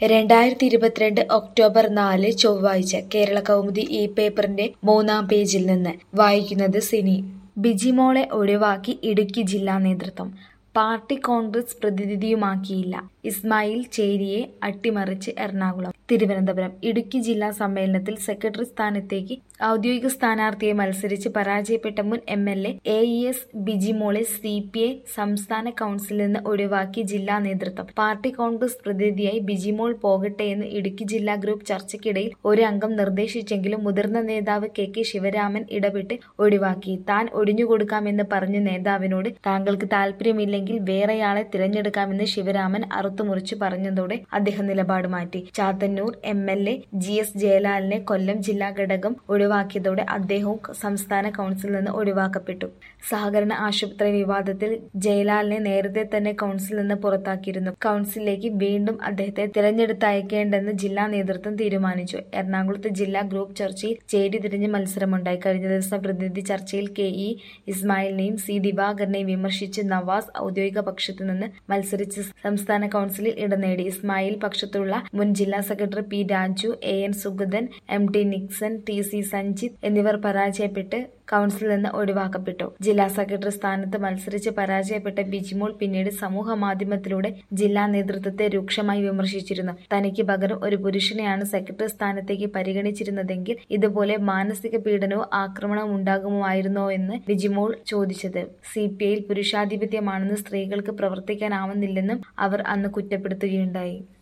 രണ്ടായിരത്തി ഇരുപത്തിരണ്ട് ഒക്ടോബർ നാല് ചൊവ്വാഴ്ച കേരള കൗമുദി ഈ പേപ്പറിന്റെ മൂന്നാം പേജിൽ നിന്ന് വായിക്കുന്നത് സിനി ബിജിമോളെ ഒഴിവാക്കി ഇടുക്കി ജില്ലാ നേതൃത്വം പാർട്ടി കോൺഗ്രസ് പ്രതിനിധിയുമാക്കിയില്ല ഇസ്മായിൽ ചേരിയെ അട്ടിമറിച്ച് എറണാകുളം തിരുവനന്തപുരം ഇടുക്കി ജില്ലാ സമ്മേളനത്തിൽ സെക്രട്ടറി സ്ഥാനത്തേക്ക് ഔദ്യോഗിക സ്ഥാനാർത്ഥിയെ മത്സരിച്ച് പരാജയപ്പെട്ട മുൻ M L A E S എസ് ബിജിമോളെ സി പി ഐ സംസ്ഥാന കൗൺസിലിൽ നിന്ന് ഒഴിവാക്കി ജില്ലാ നേതൃത്വം പാർട്ടി കോൺഗ്രസ് പ്രതിനിധിയായി ബിജിമോൾ പോകട്ടെ എന്ന് ഇടുക്കി ജില്ലാ ഗ്രൂപ്പ് ചർച്ചയ്ക്കിടയിൽ ഒരു അംഗം നിർദ്ദേശിച്ചെങ്കിലും മുതിർന്ന നേതാവ് കെ കെ ശിവരാമൻ ഇടപെട്ട് ഒഴിവാക്കി താൻ ഒഴിഞ്ഞുകൊടുക്കാമെന്ന് പറഞ്ഞ നേതാവിനോട് താങ്കൾക്ക് താല്പര്യമില്ലെങ്കിൽ വേറെയാളെ തിരഞ്ഞെടുക്കാമെന്ന് ശിവരാമൻ അറുത്തുമുറിച്ചു പറഞ്ഞതോടെ അദ്ദേഹം നിലപാട് മാറ്റി Chathannoor M L A G S ജയലാലിനെ കൊല്ലം ജില്ലാ ഘടകം ഒഴിവാക്കിയതോടെ അദ്ദേഹവും സംസ്ഥാന കൗൺസിലിൽ നിന്ന് ഒഴിവാക്കപ്പെട്ടു സഹകരണ ആശുപത്രി വിവാദത്തിൽ ജയലാലിനെ നേരത്തെ തന്നെ കൗൺസിലിൽ നിന്ന് പുറത്താക്കിയിരുന്നു കൗൺസിലിലേക്ക് വീണ്ടും അദ്ദേഹത്തെ തിരഞ്ഞെടുത്തയക്കേണ്ടെന്ന് ജില്ലാ നേതൃത്വം തീരുമാനിച്ചു എറണാകുളത്ത് ജില്ലാ ഗ്രൂപ്പ് ചർച്ചയിൽ ചേരി തിരിഞ്ഞ് മത്സരമുണ്ടായി കഴിഞ്ഞ ദിവസം പ്രതിനിധി ചർച്ചയിൽ കെ ഇ ഇസ്മായിലിനെയും സി ദിവാകരനെയും വിമർശിച്ച് നവാസ് ഔദ്യോഗിക പക്ഷത്തു നിന്ന് മത്സരിച്ച് സംസ്ഥാന കൗൺസിലിൽ ഇടം നേടി ഇസ്മായിൽ പക്ഷത്തുള്ള മുൻ ജില്ലാ secretary P Raju A N Sugathan M T Nixon T C Sanjith എന്നിവർ പരാജയപ്പെട്ട് കൗൺസിലിൽ നിന്ന് ഒഴിവാക്കപ്പെട്ടു ജില്ലാ സെക്രട്ടറി സ്ഥാനത്ത് മത്സരിച്ച് പരാജയപ്പെട്ട ബിജിമോൾ പിന്നീട് സമൂഹ മാധ്യമത്തിലൂടെ ജില്ലാ നേതൃത്വത്തെ രൂക്ഷമായി വിമർശിച്ചിരുന്നു തനിക്ക് പകരം ഒരു പുരുഷനെയാണ് സെക്രട്ടറി സ്ഥാനത്തേക്ക് പരിഗണിച്ചിരുന്നതെങ്കിൽ ഇതുപോലെ മാനസിക പീഡനവും ആക്രമണവും ഉണ്ടാകുമായിരുന്നോ എന്ന് ബിജിമോൾ ചോദിച്ചത് സി പി ഐയിൽ പുരുഷാധിപത്യമാണെന്ന് സ്ത്രീകൾക്ക് പ്രവർത്തിക്കാനാവുന്നില്ലെന്നും അവർ അന്ന് കുറ്റപ്പെടുത്തുകയുണ്ടായി